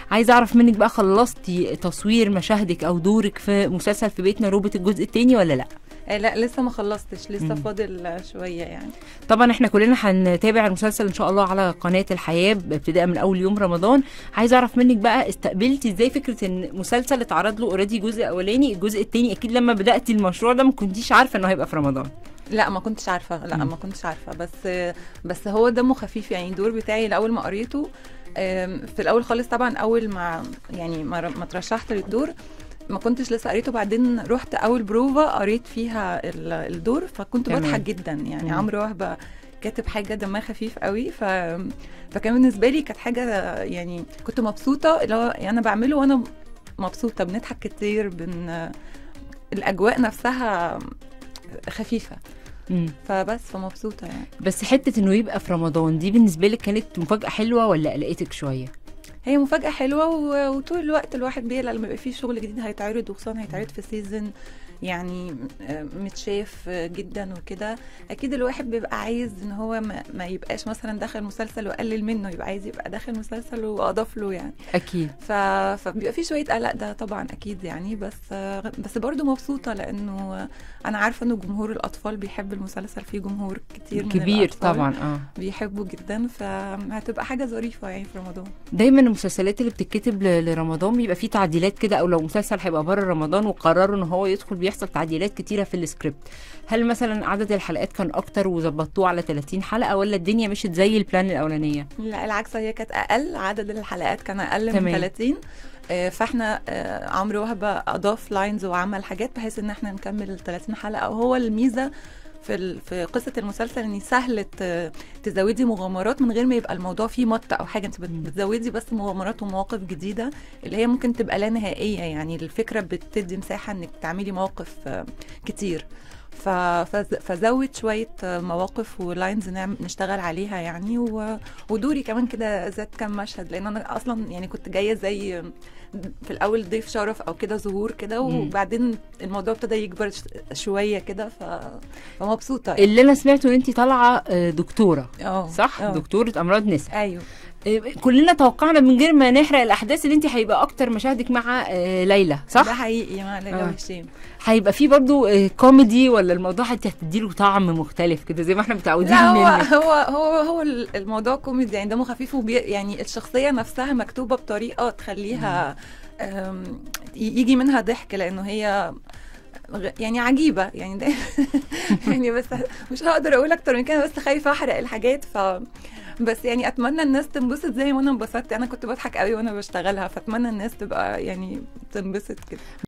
عايزه اعرف منك بقى خلصتي تصوير مشاهدك او دورك في مسلسل في بيتنا روبوت الجزء الثاني ولا لا آه، لا لسه ما خلصتش لسه مم. فاضل آه، شويه يعني طبعا احنا كلنا هنتابع المسلسل ان شاء الله على قناه الحياه ابتداء من اول يوم رمضان عايزه اعرف منك بقى استقبلتي ازاي فكره ان مسلسل اتعرض له اوريدي جزء اولاني الجزء الثاني اكيد لما بداتي المشروع ده ما كنتيش عارفه انه هيبقى في رمضان لا ما كنتش عارفه لا مم. ما كنتش عارفه بس بس هو دمه خفيف يعني الدور بتاعي الاول ما قريته آم، في الاول خالص طبعا اول ما يعني ما ما ترشحت للدور ما كنتش لسه قريته بعدين رحت اول بروفا قريت فيها ال- الدور فكنت تمام. بضحك جدا يعني مم. عمرو وهبه كاتب حاجه دمها خفيف قوي ف فكان بالنسبه لي كانت حاجه يعني كنت مبسوطه اللي هو يعني انا بعمله وانا مبسوطه بنضحك كتير بن الاجواء نفسها خفيفه مم. فبس فمبسوطه يعني بس حته انه يبقى في رمضان دي بالنسبه لك كانت مفاجاه حلوه ولا قلقتك شويه هي مفاجاه حلوه و- وطول الوقت الواحد بيقلق لما يبقى فيه شغل جديد هيتعرض وخصوصا هيتعرض في سيزون يعني آه، متشاف آه، جدا وكده اكيد الواحد بيبقى عايز ان هو ما, ما يبقاش مثلا داخل مسلسل وقلل منه يبقى عايز يبقى داخل مسلسل واضاف له يعني اكيد ف... فبيبقى في شويه قلق ده طبعا اكيد يعني بس آه، بس برضو مبسوطه لانه انا عارفه انه جمهور الاطفال بيحب المسلسل فيه جمهور كتير من كبير الأطفال طبعا اه بيحبوا جدا فهتبقى حاجه ظريفه يعني في رمضان دايما المسلسلات اللي بتتكتب ل- لرمضان بيبقى فيه تعديلات كده او لو مسلسل هيبقى بره رمضان وقرروا ان هو يدخل بيحصل تعديلات كتيره في السكريبت هل مثلا عدد الحلقات كان اكتر وظبطوه على 30 حلقه ولا الدنيا مشيت زي البلان الاولانيه لا العكس هي كانت اقل عدد الحلقات كان اقل تمام. من 30 آه، فاحنا آه، عمرو وهبه اضاف لاينز وعمل حاجات بحيث ان احنا نكمل ال 30 حلقه وهو الميزه في ال- في قصه المسلسل ان سهل ت- تزودي مغامرات من غير ما يبقى الموضوع فيه مط او حاجه انت بت- مم. بتزودي بس مغامرات ومواقف جديده اللي هي ممكن تبقى لا نهائيه يعني الفكره بتدي مساحه انك تعملي مواقف آه، كتير ف- فز- فزود شويه آه، مواقف ولاينز نعم نشتغل عليها يعني و... ودوري كمان كده زاد كام مشهد لان انا اصلا يعني كنت جايه زي في الاول ضيف شرف او كده ظهور كده مم. وبعدين الموضوع ابتدى يكبر ش- شويه كده ف... فمبسوطه يعني. اللي انا سمعته ان انت طالعه آه، دكتوره اه صح آه. دكتوره امراض نساء ايوه آه، كلنا توقعنا من غير ما نحرق الاحداث ان انت هيبقى اكتر مشاهدك مع آه، ليلى ده صح حقيقي مع ليلى آه. وهشام هيبقى فيه برضو آه، كوميدي ولا الموضوع انت هتديله طعم مختلف كده زي ما احنا متعودين لا هو منك هو هو هو الموضوع كوميدي يعني دمه خفيف وبي يعني الشخصيه نفسها مكتوبه بطريقه تخليها أم، ي- يجي منها ضحك لانه هي غ- يعني عجيبه يعني ده يعني بس مش هقدر اقول اكتر من كده بس خايفه احرق الحاجات ف بس يعني اتمنى الناس تنبسط زي ما انا انبسطت انا كنت بضحك قوي وانا بشتغلها فاتمنى الناس تبقى يعني تنبسط كده